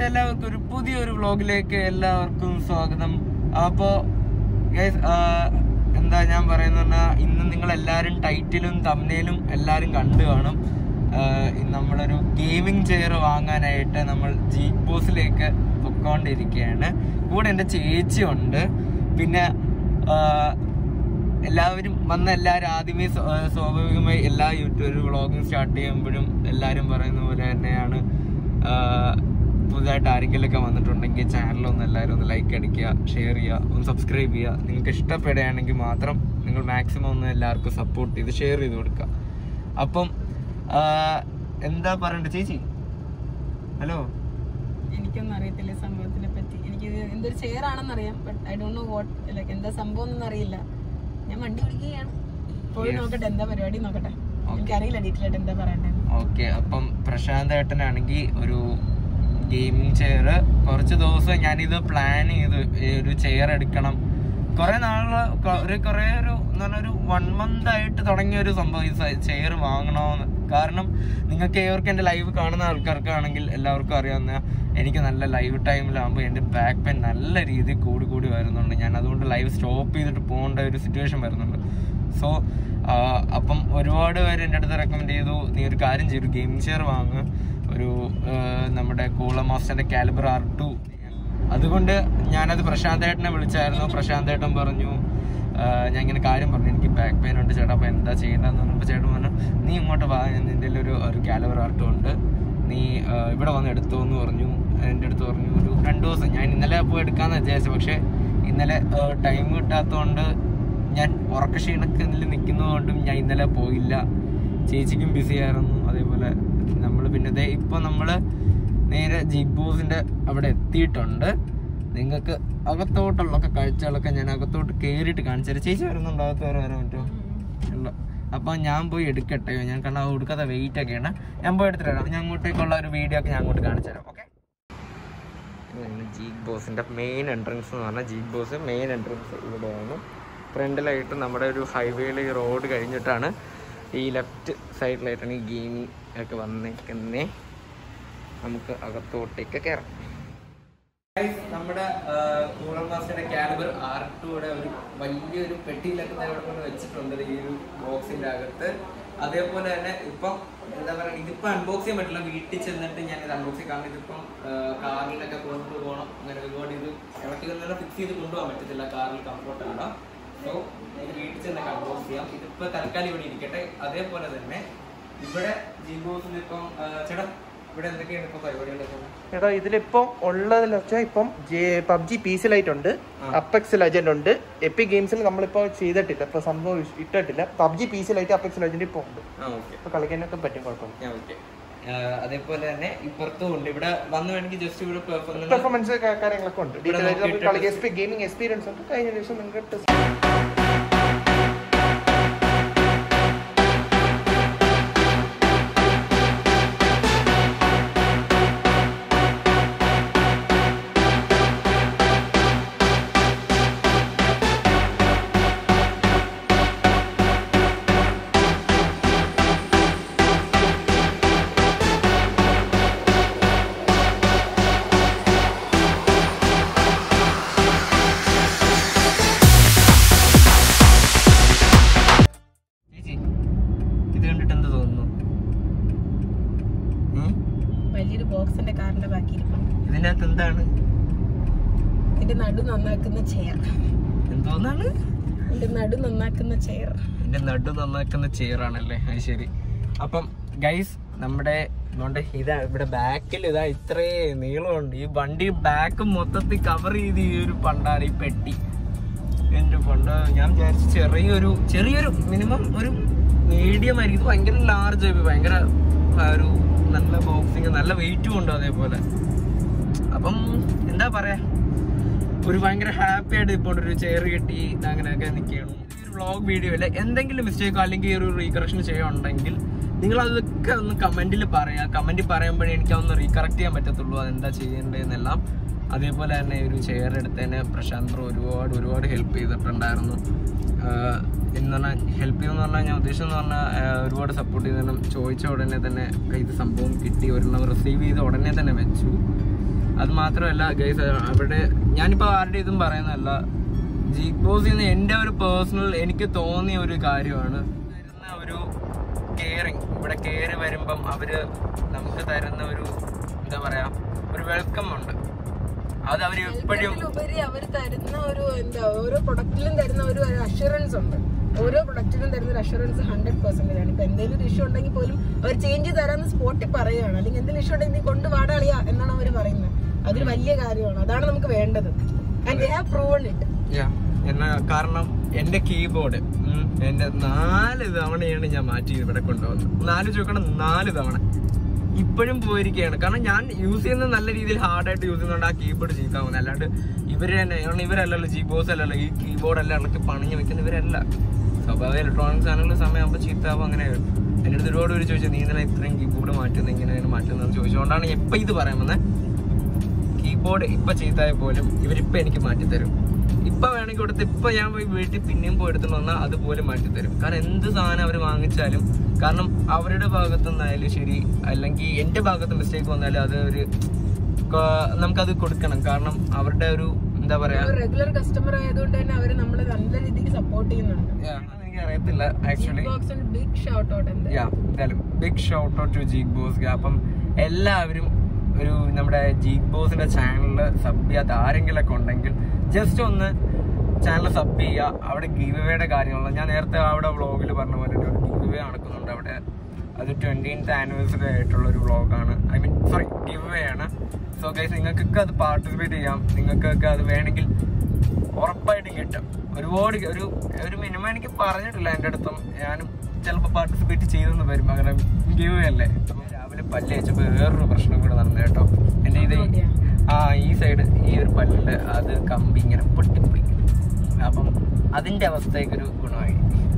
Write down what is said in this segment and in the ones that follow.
എല്ലാവർക്കും ഒരു പുതിയൊരു വ്ളോഗിലേക്ക് എല്ലാവർക്കും സ്വാഗതം അപ്പോ guys, ആ, എന്താ ഞാൻ പറയുന്ന ഇന്ന് നിങ്ങൾ എല്ലാരും ടൈറ്റിലും തമ്മിലും എല്ലാരും കണ്ടു കാണും ആ, ഇന്ന് നമ്മളൊരു ഗെയിമിംഗ് ചെയർ വാങ്ങാനായിട്ട് നമ്മൾ ജീപ് ബോസിലേക്ക് പൊക്കോണ്ടിരിക്കുകയാണ് കൂടെ എൻ്റെ ചേച്ചി ഉണ്ട് പിന്നെ ആ, എല്ലാവരും വന്ന എല്ലാവരും ആദ്യമേ സ്വ- ആ, സ്വാഭാവികമായി എല്ലാ യൂട്യൂബ് വ്ളോഗിങ് സ്റ്റാർട്ട് ചെയ്യുമ്പോഴും എല്ലാവരും പറയുന്ന പോലെ തന്നെയാണ് ആ, പുതുതായിട്ട് ആരെങ്കിലുമൊക്കെ വന്നിട്ടുണ്ടെങ്കിൽ ചാനലൊന്ന് എല്ലാവരും ഒന്ന് ലൈക്ക് അടിക്കുക ഷെയർ ചെയ്യുക ഒന്ന് സബ്സ്ക്രൈബ് ചെയ്യുക നിങ്ങൾക്ക് ഇഷ്ടപ്പെടുകയാണെങ്കിൽ മാത്രം നിങ്ങൾ മാക്സിമം ഒന്ന് എല്ലാവർക്കും സപ്പോർട്ട് ചെയ്ത് ഷെയർ ചെയ്ത് കൊടുക്കുക അപ്പം ആ, എന്താ പറയണ്ട ചേച്ചി ഹലോ എനിക്കൊന്നും അറിയത്തില്ല ഈ സംഭവത്തിനെ പറ്റി എനിക്ക് ഇത് എന്തൊരു ചെയർ ആണെന്ന് അറിയാം but I don't know what like എന്താ സംഭവം എന്നൊന്നും അറിയില്ല ഞാൻ വണ്ടി വിളിക്കുകയാണ് പോയി Yes. നോക്കട്ടെ എന്താ പരിപാടി നോക്കട്ടെ Okay. എനിക്കറിയില്ല ഡീറ്റെയിൽ ആയിട്ട് എന്താ പറയണ്ടത് ഓക്കെ അപ്പം പ്രശാന്ത് ഏട്ടനാണെങ്കിൽ ഒരു ഗെയിമിംഗ് ചെയർ കുറച്ച് ദിവസം ഞാനിത് പ്ലാൻ ചെയ്തു ഈ ഒരു ചെയർ എടുക്കണം കുറെ നാള് കൊ- ഒരു കുറെ ഒരു എന്ന് പറഞ്ഞാൽ ഒരു വൺ മന്ത് ആയിട്ട് തുടങ്ങിയ ഒരു സംഭവം ഈ ചെയർ വാങ്ങണമെന്ന് കാരണം നിങ്ങൾക്ക് ഏവർക്കും എൻ്റെ ലൈവ് കാണുന്ന ആൾക്കാർക്കാണെങ്കിൽ എല്ലാവർക്കും അറിയാവുന്ന എനിക്ക് നല്ല ലൈവ് ടൈമിലാകുമ്പോൾ എൻ്റെ ബാക്ക് പെയിൻ നല്ല രീതിയിൽ കൂടി കൂടി വരുന്നുണ്ട് ഞാൻ അതുകൊണ്ട് ലൈവ് സ്റ്റോപ്പ് ചെയ്തിട്ട് പോകേണ്ട ഒരു സിറ്റുവേഷൻ വരുന്നുണ്ട് സോ അപ്പം ഒരുപാട് പേര് എൻ്റെ അടുത്ത് റെക്കമെൻഡ് ചെയ്തു നീ ഒരു കാര്യം ചെയ്തു ഗെയിമിംഗ് ചെയർ വാങ്ങ് ഒരു ആ, നമ്മുടെ കൂള മാസ്റ്ററിന്റെ കാലിബർ ആർ ടു അതുകൊണ്ട് ഞാനത് പ്രശാന്ത് ഏട്ടനെ വിളിച്ചായിരുന്നു പ്രശാന്ത് ഏട്ടൻ പറഞ്ഞു ആ, ഞാൻ ഇങ്ങനെ കാര്യം പറഞ്ഞു എനിക്ക് ബാക്ക് പെയിൻ ഉണ്ട് ചേട്ടാ അപ്പോൾ എന്താ ചെയ്യേണ്ടതെന്ന് പറഞ്ഞപ്പോൾ ചേട്ടൻ പറഞ്ഞു നീ ഇങ്ങോട്ട് വാ നിൻ്റെ ഒരു ഒരു കാലിബർ ആർട്ടും ഉണ്ട് നീ ആ, ഇവിടെ വന്ന് എടുത്തോ എന്ന് പറഞ്ഞു എൻ്റെ അടുത്ത് പറഞ്ഞു ഒരു രണ്ട് ദിവസം ഞാൻ ഇന്നലെ പോയി എടുക്കാമെന്ന് വിചാരിച്ചു പക്ഷേ ഇന്നലെ ടൈം കിട്ടാത്തതുകൊണ്ട് ഞാൻ ഉറക്ക ക്ഷീണത്തിൽ നിൽക്കുന്നതുകൊണ്ടും ഞാൻ ഇന്നലെ പോയില്ല ചേച്ചിക്കും ബിസി ആയിരുന്നു അതേപോലെ നമ്മൾ പിന്നെ ദേ ഇപ്പൊ നമ്മള് നേരെ ജീപ് ബോസിന്റെ അവിടെ എത്തിയിട്ടുണ്ട് നിങ്ങൾക്ക് അകത്തോട്ടുള്ളൊക്കെ കാഴ്ചകളൊക്കെ ഞാൻ അകത്തോട്ട് കയറിയിട്ട് കാണിച്ചു ചേച്ചി വരുന്നുണ്ടോ അകത്ത് വരെ വരാൻ പറ്റുമോ ഇല്ല അപ്പൊ ഞാൻ പോയി എടുക്കട്ടെ ഞാൻ കാരണം കൊടുക്കാത്ത വെയിറ്റ് ഒക്കെയാണ് ഞാൻ പോയി എടുത്തിട്ട് വരാം ഞാൻ അങ്ങോട്ടേക്കുള്ള ഒരു വീഡിയോ ഒക്കെ ഞാൻ അങ്ങോട്ട് കാണിച്ചു തരാം ഓക്കെ ജീപ് ബോസിന്റെ മെയിൻ എൻട്രൻസ് എന്ന് പറഞ്ഞാൽ ജീപ് ബോസ് മെയിൻ എൻട്രൻസ് ഇവിടെയാണ് ഫ്രണ്ടിലായിട്ട് നമ്മുടെ ഒരു ഹൈവേയിൽ ഈ റോഡ് കഴിഞ്ഞിട്ടാണ് ഈ ലെഫ്റ്റ് സൈഡിലായിട്ടാണ് ഈ ഗെയിമിംഗ് ഒക്കെ വന്നേക്കുന്നേ നമുക്ക് അകത്തോട്ടേക്ക് കയറാം നമ്മുടെ കൂളർ മാസ്റ്ററുടെ കാലിബർ ആർ ടുയുടെ ഒരു വലിയൊരു പെട്ടിയിലൊക്കെ തന്നെ ഇവിടെ കൊണ്ട് വെച്ചിട്ടുണ്ട് ഈ ഒരു ബോക്സിന്റെ അകത്ത് അതേപോലെ തന്നെ ഇപ്പം എന്താ പറയുക ഇതിപ്പോ അൺബോക്സ് ചെയ്യാൻ പറ്റില്ല വീട്ടിൽ ചെന്നിട്ട് ഞാൻ ഇത് അൺബോക്സ് ചെയ്യാൻ കാരണം ഇതിപ്പം കാറിലൊക്കെ കൊണ്ടുപോകണം അങ്ങനെ ഒരുപാട് ഇത് ഇറക്കി തന്നെ ഫിക്സ് ചെയ്ത് കൊണ്ടുപോകാൻ പറ്റത്തില്ല കാറിൽ കംഫർട്ട് അല്ല സോ ഇത് വീട്ടിൽ ചെന്നൊക്കെ അൺബോക്സ് ചെയ്യാം ഇതിപ്പോ തൽക്കാലം ഇവിടെ ഇരിക്കട്ടെ അതേപോലെ തന്നെ ഇവിടെ ജിബോസിൽ ഇപ്പം ആ, ചേട്ടാ ഇവിടെ എന്തൊക്കെയാണ് ഇപ്പൊ പരിപാടികളൊക്കെ എടാ ഇതിലിപ്പോ ഉള്ളതെന്ന് വെച്ചാൽ ഇപ്പം പബ്ജി പി സി ലൈറ്റ് ഉണ്ട് അപ്പെക്സ് ലെജൻഡ് ഉണ്ട് എപ്പി ഗെയിംസിൽ നമ്മളിപ്പോ ചെയ്തിട്ടില്ല ഇപ്പൊ സംഭവം ഇഷ്- ഇട്ടിട്ടില്ല PUBG P C lite apex legend ഇപ്പൊ ഉണ്ട് ആ ഓക്കെ ഇപ്പൊ കളിക്കാനൊക്കെ പറ്റും കുഴപ്പമില്ല ഞാൻ ഓക്കെ അതേപോലെ തന്നെ ഇപ്പുറത്തും ഉണ്ട് ഇവിടെ വന്നു വേണമെങ്കിൽ ജസ്റ്റ് ഇവിടെ പെർഫോമൻസ് പെർഫോമൻസ് കാര്യങ്ങളൊക്കെ ഉണ്ട് ഇവിടെ ഡീറ്റെയിൽ ആയിട്ട് നമുക്ക് നോക്കിയിട്ട് കളി ഗെയിമിംഗ് എക്സ്പീരിയൻസ് ഉണ്ട് കഴിഞ്ഞ ദിവസം നിങ്ങൾക്ക് ടെസ്റ്റ് ചേച്ചി ഇത് കണ്ടിട്ട് എന്ത് തോന്നുന്നു ഉം? വലിയൊരു ബോക്സിന്റെ കാറിന്റെ ബാക്കി ഇരിപ്പുണ്ട് ഇതിനകത്ത് എന്താണ് എന്റെ നടു നന്നാക്കുന്ന ചെയർ എന്തോന്നാണ് എന്റെ നടു നന്നാക്കുന്ന ചെയർ എന്റെ നടു നന്നാക്കുന്ന ചെയറാണല്ലേ അത് ശരി അപ്പം ഗൈസ് നമ്മുടെ അതുകൊണ്ട് ഇതാ ഇവിടെ ബാക്കിൽ ഇതാ ഇത്രേ നീളമുണ്ട് ഈ വണ്ടി ബാക്ക് മൊത്തത്തിൽ കവർ ചെയ്ത് ഈ ഒരു പണ്ടാണ് ഈ പെട്ടി എന്റെ പണ്ട് ഞാൻ വിചാരിച്ചു ചെറിയൊരു ചെറിയൊരു മിനിമം ഒരു മീഡിയം ആയിരിക്കും ഇത് ഭയങ്കര ലാർജ് ആയി പോയി. ഭയങ്കര ആ, ഒരു നല്ല ബോക്സിങ് നല്ല വെയിറ്റും ഉണ്ട് അതേപോലെ അപ്പം എന്താ പറയാ ഒരു ഭയങ്കര ഹാപ്പി ആയിട്ട് ഇപ്പോൾ ഒരു ചെയർ കിട്ടി അങ്ങനെയൊക്കെ നിൽക്കുകയാണ് ഈ ഒരു വ്ളോഗ് വീഡിയോയിൽ എന്തെങ്കിലും മിസ്റ്റേക്കോ അല്ലെങ്കിൽ ഈ ഒരു റീകറക്ഷൻ ചെയ്യുന്നുണ്ടെങ്കിൽ നിങ്ങൾ അതൊക്കെ ഒന്ന് കമന്റിൽ പറയാം കമന്റിൽ പറയുമ്പോഴേ എനിക്ക് അതൊന്ന് റീകറക്റ്റ് ചെയ്യാൻ പറ്റത്തുള്ളൂ അതെന്താ ചെയ്യേണ്ടതെന്നെല്ലാം അതേപോലെ തന്നെ ഒരു ചെയർ എടുത്തതിന് പ്രശാന്ത് ബ്രോ ഒരുപാട് ഒരുപാട് ഹെൽപ്പ് ചെയ്തിട്ടുണ്ടായിരുന്നു ആഹ് എന്ന് പറഞ്ഞാൽ ഹെൽപ്പ് ചെയ്യുമെന്ന് പറഞ്ഞാൽ ഞാൻ ഉദ്ദേശിച്ചെന്ന് പറഞ്ഞാൽ ആഹ് ഒരുപാട് സപ്പോർട്ട് ചെയ്തതിനും ചോദിച്ച ഉടനെ തന്നെ ഇത് സംഭവം കിട്ടി ഒരെണ്ണം റിസീവ് ചെയ്ത് ഉടനെ തന്നെ വെച്ചു അത് മാത്രമല്ല ഗൈസ് അവിടെ ഞാനിപ്പോ ആരുടെ ഇതും പറയുന്നതല്ല ജീക് ബോസിൽ നിന്ന് എൻ്റെ ഒരു പേഴ്സണൽ എനിക്ക് തോന്നിയ ഒരു കാര്യമാണ് തരുന്ന ഒരു കെയറിങ് ഇവിടെ കയറി വരുമ്പം അവര് നമുക്ക് തരുന്ന ഒരു എന്താ പറയാ ഒരു വെൽക്കം ഉണ്ട് അത് അവർ എപ്പോഴും ഉപരി അവർ തരുന്ന ഒരു എന്താ ഓരോ പ്രൊഡക്റ്റിലും തരുന്ന ഒരു അഷുറൻസ് ഉണ്ട് ഓരോ പ്രൊഡക്റ്റിലും തരുന്ന ഒരു അഷുറൻസ് ഹൺഡ്രഡ് പെർസെന്റേജ് ആണ് ഇപ്പൊ എന്തെങ്കിലും ഒരു ഇഷ്യൂ ഉണ്ടെങ്കിൽ പോലും അവർ ചേഞ്ച് തരാന്ന് സ്പോട്ടിൽ പറയുകയാണ് അല്ലെങ്കിൽ എന്തെങ്കിലും ഇഷ്യൂ ഉണ്ടെങ്കിൽ നീ കൊണ്ട് വാടാളിയാ എന്നാണ് അവർ പറയുന്നത് അതൊരു വലിയ കാര്യമാണ് അതാണ് നമുക്ക് വേണ്ടത് and they have proven it Yeah. എന്നാ കാരണം എന്റെ കീബോർഡ് എന്റെ നാല് തവണയാണ് ഞാൻ മാറ്റി ഇവിടെ കൊണ്ടുവന്നത് നാല് ചോക്കണം നാല് തവണ ഇപ്പോഴും പോയിരിക്കുകയാണ് കാരണം ഞാൻ യൂസ് ചെയ്യുന്നത് നല്ല രീതിയിൽ ഹാർഡായിട്ട് യൂസ് ചെയ്യുന്നുണ്ട് ആ കീബോർഡ് ചീത്താവുന്നത് അല്ലാണ്ട് ഇവര് തന്നെ കാരണം ഇവരല്ലല്ലോ ജി ബോസ് അല്ലല്ലോ ഈ കീബോർഡ് എല്ലാം ഇളക്കി പണിഞ്ഞ് വെക്കുന്ന ഇവരല്ല സ്വാഭാവിക ഇലക്ട്രോണിക്സ് ആണെങ്കിൽ സമയമാകുമ്പോൾ ചീത്താവും അങ്ങനെ വരും എൻ്റെ അടുത്ത് ഒരുപാട് പേര് ചോദിച്ചു നീ ഇന്നലെ ഇത്രയും കീബോർഡ് മാറ്റുന്നത് ഇങ്ങനെ ഇങ്ങനെ മാറ്റുന്നത് ചോദിച്ചുകൊണ്ടാണ് എപ്പോൾ ഇത് പറയാൻ വന്നത് കീബോർഡ് ഇപ്പൊ ചീത്തായ പോലും ഇവരിപ്പൊ എനിക്ക് മാറ്റി തരും ഇപ്പൊ വേണമെങ്കിൽ കൊടുത്ത് ഇപ്പൊ ഞാൻ പോയി വീട്ടിൽ പിന്നെയും പോയി എടുത്തു വന്നാൽ അതുപോലെ മാറ്റി തരും കാരണം എന്ത് സാധനം അവർ വാങ്ങിച്ചാലും കാരണം അവരുടെ ഭാഗത്തു നിന്നായാലും ശരി അല്ലെങ്കിൽ എന്റെ ഭാഗത്ത് മിസ്റ്റേക്ക് വന്നാലും അത് ഒരു ക- നമുക്കത് കൊടുക്കണം കാരണം അവരുടെ ഒരു എന്താ പറയാ റെഗുലർ കസ്റ്റമർ ആയതുകൊണ്ട് തന്നെ അവർ നമ്മളെ നല്ല രീതിക്ക് സപ്പോർട്ട് ചെയ്യുന്നുണ്ട് എനിക്ക് അറിയത്തില്ല ആക്ച്വലി ബോക്സിന് ബിഗ് ഷൗട്ട് ഔട്ട് എന്താ യാ എന്തായാലും big shout out to geek boss അപ്പം എല്ലാവരും ഒരു നമ്മുടെ ജീക് ബോസിന്റെ ചാനലിൽ സബ് ചെയ്യാത്ത ആരെങ്കിലൊക്കെ ഉണ്ടെങ്കിൽ ജസ്റ്റ് ഒന്ന് ചാനൽ സബ് ചെയ്യുക അവിടെ ഗീവയുടെ കാര്യങ്ങൾ ഞാൻ നേരത്തെ അവിടെ വ്ളോഗിൽ പറഞ്ഞ പോലെ ഒരു ഗീവേ നടക്കുന്നുണ്ട് അവിടെ അത് ട്വന്റീൻത്ത് ആനിവേഴ്സറി ആയിട്ടുള്ള ഒരു വ്ളോഗാണ് ഐ മീൻ സോറി ഗീവേ ആണ് സോ ഗൈസ് നിങ്ങൾക്കൊക്കെ അത് പാർട്ടിസിപ്പേറ്റ് ചെയ്യാം നിങ്ങൾക്കൊക്കെ അത് വേണമെങ്കിൽ ഉറപ്പായിട്ടും കിട്ടും ഒരുപാട് ഒരു ഒരു മിനിമം എനിക്ക് പറഞ്ഞിട്ടില്ല എൻ്റെ അടുത്തും ഞാനും ചിലപ്പോൾ പാർട്ടിസിപ്പേറ്റ് ചെയ്തെന്ന് വരും അങ്ങനെ ഗീവ് അല്ലേ അപ്പം രാവിലെ പല്ല് വെച്ചപ്പോൾ വേറൊരു പ്രശ്നം കൂടെ നടന്നു കേട്ടോ എൻ്റെ ഇത് ഈ- ആ ഈ സൈഡ് ഈ ഒരു പല്ലില് അത് കമ്പി ഇങ്ങനെ പൊട്ടിപ്പോയി അപ്പം അതിൻ്റെ അവസ്ഥയ്ക്കൊരു ഗുണമായി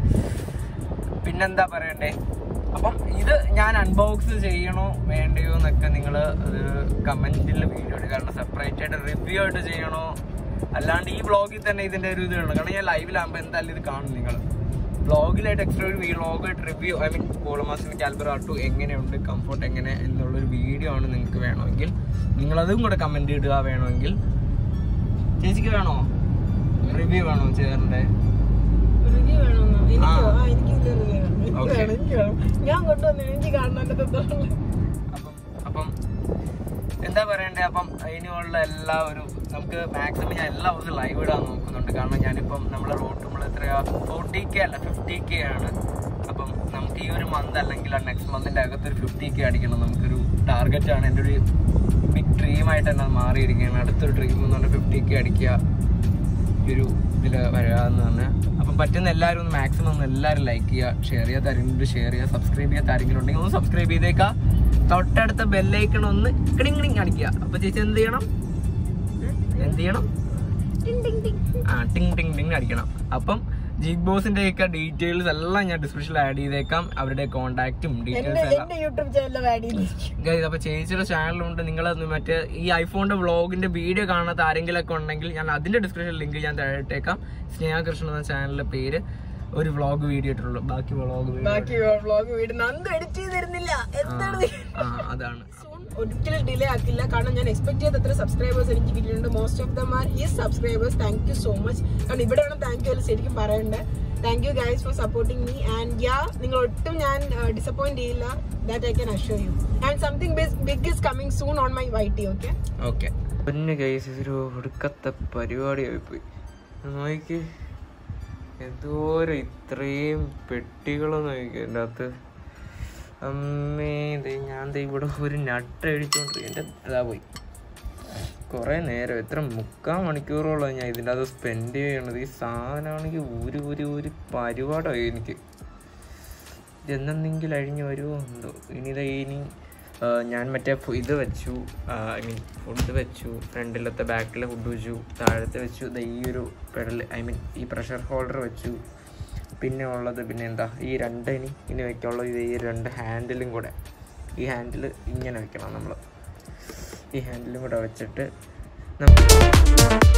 പിന്നെന്താ പറയണ്ടേ അപ്പം ഇത് ഞാൻ അൺബോക്സ് ചെയ്യണോ വേണ്ടയോ എന്നൊക്കെ നിങ്ങൾ കമന്റിൽ വീഡിയോ ഇടുക കാരണം സെപ്പറേറ്റ് ആയിട്ട് റിവ്യൂ ആയിട്ട് ചെയ്യണോ അല്ലാണ്ട് ഈ വ്ളോഗിൽ തന്നെ ഇതിന്റെ ഒരു ഇത് ഇടണം കാരണം ഞാൻ ലൈവിലാകുമ്പോൾ എന്തായാലും ഇത് കാണും നിങ്ങൾ വ്ളോഗിലായിട്ട് എക്സ്ട്രാ ഒരു വ്ളോഗായിട്ട് റിവ്യൂ ഐ മീൻ പോളമാസിന് കാൽബർ ആട്ടു എങ്ങനെയുണ്ട് കംഫർട്ട് എങ്ങനെ എന്നുള്ളൊരു വീഡിയോ ആണ് നിങ്ങൾക്ക് വേണമെങ്കിൽ നിങ്ങളതും കൂടെ കമന്റ് ഇടുക വേണമെങ്കിൽ ചേച്ചിക്ക് വേണോ റിവ്യൂ വേണോ ചേറിന്റെ റിവ്യൂ വേണമെന്നോ എനിക്കോ ആ. ആ എനിക്ക് റിവ്യൂ വേണം എനിക്ക് Okay. വേണം എനിക്ക് വേണം ഞാൻ കൊണ്ടുവന്നു എനിക്ക് കാണാൻ അപ്പം അപ്പം എന്താ പറയണ്ടേ അപ്പം ഇനിയുള്ള എല്ലാ ഒരു നമുക്ക് മാക്സിമം ഞാൻ എല്ലാ ദിവസവും ലൈവ് ഇടാൻ നോക്കുന്നുണ്ട് കാരണം ഞാനിപ്പം നമ്മളെ റോഡ് നമ്മൾ എത്രയാ ഫോർട്ടി കെ അല്ല ഫിഫ്റ്റി കെ ആണ് അപ്പം നമുക്ക് ഈ ഒരു മന്ത് അല്ലെങ്കിൽ നെക്സ്റ്റ് മന്തിന്റെ അകത്ത് ഒരു ഫിഫ്റ്റി കെ അടിക്കണം നമുക്കൊരു ടാർഗറ്റ് ആണ് എൻ്റെ ഒരു ബിഗ് ഡ്രീം ആയിട്ട് തന്നെ അത് മാറിയിരിക്കുകയാണ് അടുത്തൊരു ഡ്രീം എന്ന് പറഞ്ഞാൽ ഫിഫ്റ്റി കെ അടിക്കുക ഈ ഒരു ഇതിൽ വരാമെന്ന് പറഞ്ഞാൽ അപ്പം പറ്റുന്ന എല്ലാവരും ഒന്ന് മാക്സിമം ഒന്ന് എല്ലാവരും ലൈക്ക് ചെയ്യുക ഷെയർ ചെയ്യാത്ത ആരെങ്കിലും ഷെയർ ചെയ്യുക സബ്സ്ക്രൈബ് ചെയ്യാത്ത ആരെങ്കിലും ഉണ്ടെങ്കിൽ ഒന്ന് സബ്സ്ക്രൈബ് ചെയ്തേക്കുക തൊട്ടടുത്ത ബെല്ലൈക്കൺ ഒന്ന് ക്ലിങ് ക്ലിങ് അടിക്കുക അപ്പൊ ചേച്ചി എന്ത് ചെയ്യണം എന്ത് ചെയ്യണം ആ ടിങ് ടിങ് ടിങ് അടിക്കണം അപ്പം ജീക് ബോസിന്റെ ഒക്കെ ഡീറ്റെയിൽസ് എല്ലാം ഞാൻ ഡിസ്ക്രിപ്ഷനിൽ ആഡ് ചെയ്തേക്കാം അവരുടെ കോൺടാക്റ്റും എന്റെ ഡീറ്റെയിൽസ് എല്ലാം എന്റെ യൂട്യൂബ് ചാനലിൽ ആഡ് ചെയ്തിരിക്കും ഗൈസ് അപ്പൊ ചേച്ചിയുടെ ചാനലുണ്ട് നിങ്ങൾ മറ്റേ ഈ ഐഫോണിന്റെ വ്ളോഗിന്റെ വീഡിയോ കാണാത്ത ആരെങ്കിലൊക്കെ ഉണ്ടെങ്കിൽ ഞാൻ അതിന്റെ ഡിസ്ക്രിപ്ഷൻ ലിങ്ക് ഞാൻ താഴെ ഇട്ടേക്കാം സ്നേഹകൃഷ്ണൻ എന്ന ചാനലിന്റെ പേര് ഒരു വ്ളോഗ് വീഡിയോ ഇട്ടുള്ളൂ ബാക്കി വ്ളോഗ് വീഡിയോ ബാക്കി വ്ളോഗ് വീട് നന്ദു എഡിറ്റ് ചെയ്ത് തരുന്നില്ല എന്താണ് നീ? ആ അതാണ് Soon ഒരിക്കലും ഡിലേ ആക്കില്ല കാരണം ഞാൻ എക്സ്പെക്ട് ചെയ്ത അത്ര സബ്സ്ക്രൈബേഴ്സ് എനിക്ക് കിട്ടിയിട്ടുണ്ട് മോസ്റ്റ് ഓഫ് ദം ആർ ഈ subscribers thank you so much കാരണം ഇവിടെയാണ് താങ്ക് യു ശരിക്കും പറയണ്ടത് thank you guys for supporting me and yeah നിങ്ങൾ ഒട്ടും ഞാൻ ഡിസപ്പോയിന്റ് ചെയ്യില്ല that I can assure you and something big is coming soon on my Y T okay okay പിന്നെ guys ഇതൊരു ഒടുക്കത്തെ പരിപാടിയായി പോയി നോക്കി എന്തോരം ഇത്രയും പെട്ടികളൊന്നും നോക്കി എൻ്റെ അകത്ത് അമ്മേ ദേ ഞാൻ ദേ ഇവിടെ ഒരു നട്ട് അടിച്ചോണ്ടിരിക്കും എൻ്റെ ഇതാ പോയി കുറേ നേരം എത്ര മുക്കാൽ മണിക്കൂറോളം ഞാൻ ഇതിൻ്റെ അത് സ്പെൻഡ് ചെയ്യണത് ഈ സാധനമാണെങ്കിൽ ഒരു ഒരു ഒരു പരിപാടമായി എനിക്ക് ഇതെന്നെങ്കിലും അഴിഞ്ഞു വരുമോ എന്തോ ഇനി ദേ ഇനി ആ, ഞാൻ മറ്റേ ഫു- ഇത് വെച്ചു ഐ മീൻ ഫുഡ് വെച്ചു ഫ്രണ്ടിലത്തെ ബാക്കിലെ ഫുഡ് വെച്ചു താഴത്തെ വെച്ചു ദേ ഈ ഒരു പെഡൽ ഐ മീൻ ഈ പ്രഷർ ഹോൾഡർ വെച്ചു പിന്നെ ഉള്ളത് പിന്നെ എന്താ ഈ രണ്ട് ഇനി ഇനി വെക്കാനുള്ളത് ഇത് ഈ രണ്ട് ഹാൻഡിലും കൂടെ ഈ ഹാൻഡിൽ ഇങ്ങനെ വെക്കണം നമ്മൾ ഈ ഹാൻഡിലും കൂടെ വെച്ചിട്ട് നമ്മൾ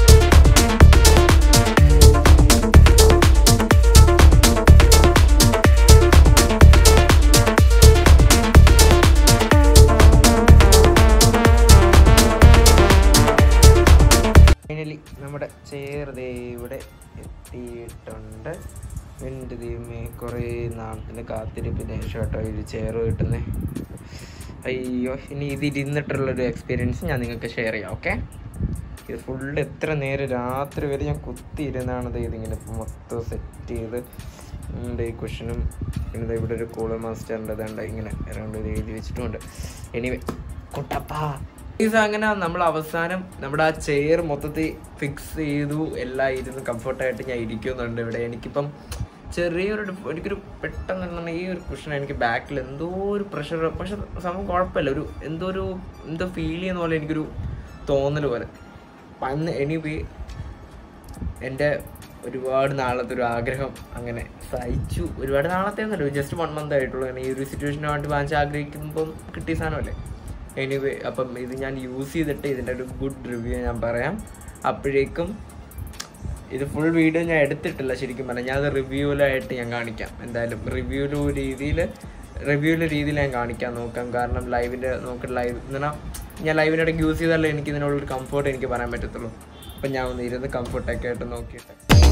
ചെയർ ദേ ഇവിടെ എത്തിയിട്ടുണ്ട് എൻ്റെ ദൈവമേ കുറേ നാളത്തിന് കാത്തിരിപ്പിന് ശേഷം കേട്ടോ ഒരു ചെയർ കിട്ടുന്നേ അയ്യോ ഇനി ഇത് ഇരുന്നിട്ടുള്ളൊരു എക്സ്പീരിയൻസ് ഞാൻ നിങ്ങൾക്ക് ഷെയർ ചെയ്യാം ഓക്കെ ഇത് ഫുള്ള് എത്ര നേരം രാത്രി വരെ ഞാൻ കുത്തിയിരുന്നാണ് ഇത് ഇതിങ്ങനെ മൊത്തം സെറ്റ് ചെയ്ത് ഉണ്ട് ഈ കുഷനും പിന്നെ ദേ ഇവിടെ ഒരു കൂളർ മാസ്റ്ററിൻ്റെ ഇതുണ്ട് ഇങ്ങനെ അറൗണ്ട് ഇത് എഴുതി വെച്ചിട്ടുമുണ്ട് എനിവേ കുട്ടപ്പാ ഇത് അങ്ങനെ നമ്മൾ അവസാനം നമ്മുടെ ആ ചെയർ മൊത്തത്തിൽ ഫിക്സ് ചെയ്തു എല്ലാം ഇരുന്ന് കംഫർട്ടായിട്ട് ഞാൻ ഇരിക്കുന്നുണ്ട് ഇവിടെ എനിക്കിപ്പം ചെറിയൊരു ഡിഫ്- എനിക്കൊരു പെട്ടെന്ന് എന്താണ് ഈ ഒരു കുഷൻ എനിക്ക് ബാക്കിൽ എന്തോ ഒരു പ്രഷർ പക്ഷെ സംഭവം കുഴപ്പമില്ല ഒരു എന്തോ ഒരു എന്തോ ഫീൽ ചെയ്യുന്ന പോലെ എനിക്കൊരു തോന്നൽ പോലെ അപ്പം അന്ന് എനിവേ എൻ്റെ ഒരുപാട് നാളത്തെ ഒരു ആഗ്രഹം അങ്ങനെ സഹിച്ചു ഒരുപാട് നാളത്തെ ഒന്നല്ല ജസ്റ്റ് വൺ മന്ത് ആയിട്ടുള്ളൂ കാരണം ഈ ഒരു സിറ്റുവേഷന് വേണ്ടി വാങ്ങിച്ച് ആഗ്രഹിക്കുമ്പം കിട്ടിയ സാധനമല്ലേ എനിവേ അപ്പം ഇത് ഞാൻ യൂസ് ചെയ്തിട്ട് ഇതിൻ്റെ ഒരു ഗുഡ് റിവ്യൂ ഞാൻ പറയാം അപ്പോഴേക്കും ഇത് ഫുൾ വീഡിയോ ഞാൻ എടുത്തിട്ടില്ല ശരിക്കും പറഞ്ഞാൽ ഞാൻ അത് റിവ്യൂലായിട്ട് ഞാൻ കാണിക്കാം എന്തായാലും റിവ്യൂലു രീതിയിൽ റിവ്യൂവിൻ്റെ രീതിയിൽ ഞാൻ കാണിക്കാൻ നോക്കാം കാരണം ലൈവിൻ്റെ നോക്കി ലൈവ് എന്നാൽ ഞാൻ ലൈവിനിടയ്ക്ക് യൂസ് ചെയ്താലേ എനിക്ക് ഇതിനുള്ളൊരു കംഫർട്ട് എനിക്ക് പറയാൻ പറ്റത്തുള്ളൂ അപ്പം ഞാൻ ഒന്ന് ഇരുന്ന് കംഫർട്ടൊക്കെ ആയിട്ട് നോക്കിയിട്ട്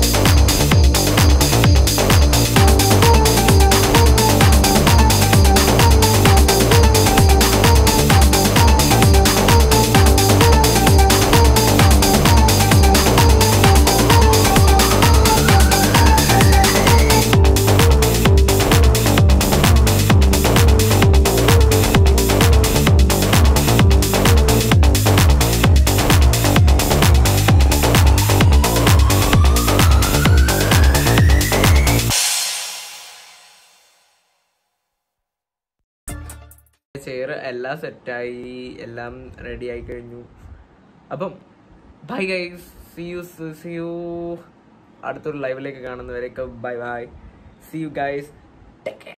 ചെയർ എല്ലാം സെറ്റായി എല്ലാം റെഡി ആയി കഴിഞ്ഞു അപ്പം bye guys see you see you അടുത്തൊരു ലൈവിലേക്ക് കാണുന്നവരേക്ക് bye bye see you guys